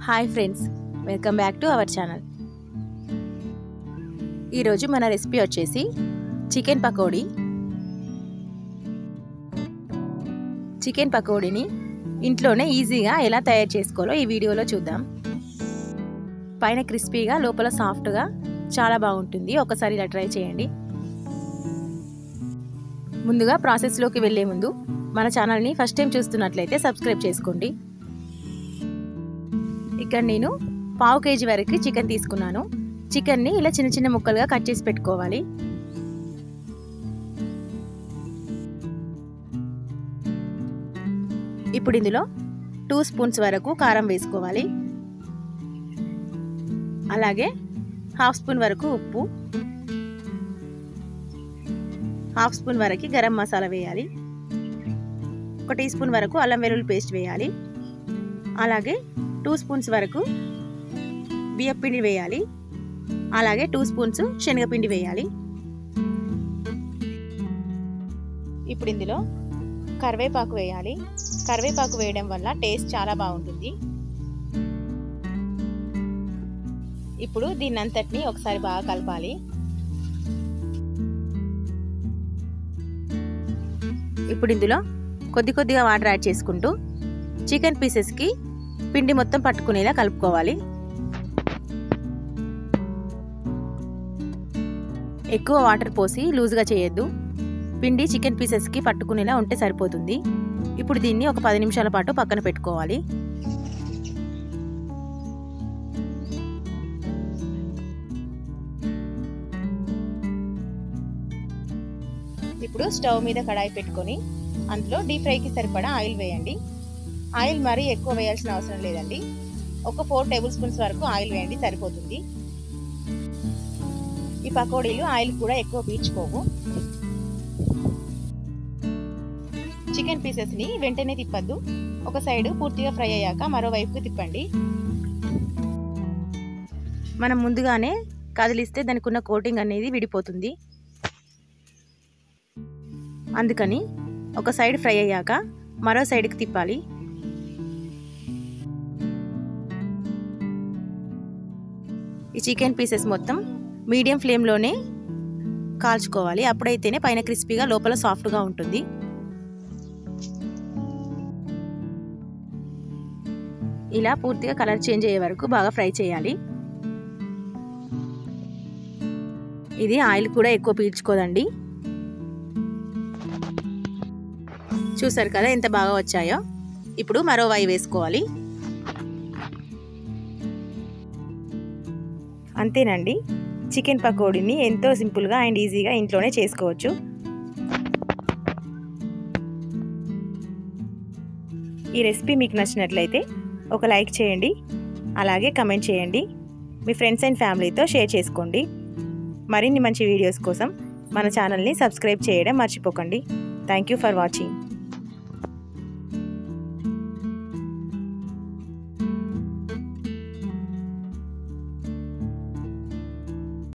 hi friends welcome back to our channel ఈరోజు మన recipe వచ్చేసి చికెన్ పకోడీ చికెన్ పకోడీని ఇంట్లోనే ఈజీగా ఎలా తయారు చేసుకోవాలో ఈ వీడియోలో చూద్దాం పైన క్రిస్పీగా లోపల సాఫ్ట్గా చాలా బాగుంటుంది ఒకసారి ఇలా ట్రై చేయండి ముందుగా ప్రాసెస్లోకి వెళ్ళే ముందు మన ఛానల్ని ఫస్ట్ టైం చూస్తున్నట్లయితే సబ్స్క్రైబ్ చేసుకోండి ఇక్కడ నేను పావు కేజీ వరకు చికెన్ తీసుకున్నాను చికెన్ని ఇలా చిన్న చిన్న ముక్కలుగా కట్ చేసి పెట్టుకోవాలి ఇప్పుడు ఇందులో టూ స్పూన్స్ వరకు కారం వేసుకోవాలి అలాగే హాఫ్ స్పూన్ వరకు ఉప్పు హాఫ్ స్పూన్ వరకు గరం మసాలా వేయాలి ఒక టీ స్పూన్ వరకు అల్లం వెల్లుల్లి పేస్ట్ వేయాలి అలాగే టూ స్పూన్స్ వరకు బియ్యపిండి వేయాలి అలాగే టూ స్పూన్స్ శనగపిండి వేయాలి ఇప్పుడు ఇందులో కరివేపాకు వేయాలి కరివేపాకు వేయడం వల్ల టేస్ట్ చాలా బాగుంటుంది ఇప్పుడు దీన్ని అంతటిని ఒకసారి బాగా కలపాలి ఇప్పుడు ఇందులో కొద్ది కొద్దిగా వాటర్ యాడ్ చేసుకుంటూ చికెన్ పీసెస్కి పిండి మొత్తం పట్టుకునేలా కలుపుకోవాలి ఎక్కువ వాటర్ పోసి లూజ్గా చేయొద్దు పిండి చికెన్ పీసెస్కి పట్టుకునేలా ఉంటే సరిపోతుంది ఇప్పుడు దీన్ని ఒక పది నిమిషాల పాటు పక్కన పెట్టుకోవాలి ఇప్పుడు స్టవ్ మీద కడాయి పెట్టుకొని అందులో డీప్ ఫ్రైకి సరిపడా ఆయిల్ వేయండి ఆయిల్ మరీ ఎక్కువ వేయాల్సిన అవసరం లేదండి ఒక ఫోర్ టేబుల్ స్పూన్స్ వరకు ఆయిల్ వేయండి సరిపోతుంది ఈ పకోడీలు ఆయిల్ కూడా ఎక్కువ పీల్చుకోవు చికెన్ పీసెస్ని వెంటనే తిప్పద్దు ఒక సైడ్ పూర్తిగా ఫ్రై అయ్యాక మరోవైపుకు తిప్పండి మనం ముందుగానే కదిలిస్తే దానికి ఉన్న కోటింగ్ అనేది విడిపోతుంది అందుకని ఒక సైడ్ ఫ్రై అయ్యాక మరో సైడ్కి తిప్పాలి ఈ చికెన్ పీసెస్ మొత్తం మీడియం ఫ్లేమ్లోనే కాల్చుకోవాలి అప్పుడైతేనే పైన క్రిస్పీగా లోపల సాఫ్ట్గా ఉంటుంది ఇలా పూర్తిగా కలర్ చేంజ్ అయ్యే వరకు బాగా ఫ్రై చేయాలి ఇది ఆయిల్ కూడా ఎక్కువ పీల్చుకోదండి చూసారు కదా ఎంత బాగా వచ్చాయో ఇప్పుడు మరో వాయి వేసుకోవాలి అంతేనండి చికెన్ పకోడీని ఎంతో సింపుల్గా అండ్ ఈజీగా ఇంట్లోనే చేసుకోవచ్చు ఈ రెసిపీ మీకు నచ్చినట్లయితే ఒక లైక్ చేయండి అలాగే కమెంట్ చేయండి మీ ఫ్రెండ్స్ అండ్ ఫ్యామిలీతో షేర్ చేసుకోండి మరిన్ని మంచి వీడియోస్ కోసం మన ఛానల్ని సబ్స్క్రైబ్ చేయడం మర్చిపోకండి థ్యాంక్ యూ ఫర్ వాచింగ్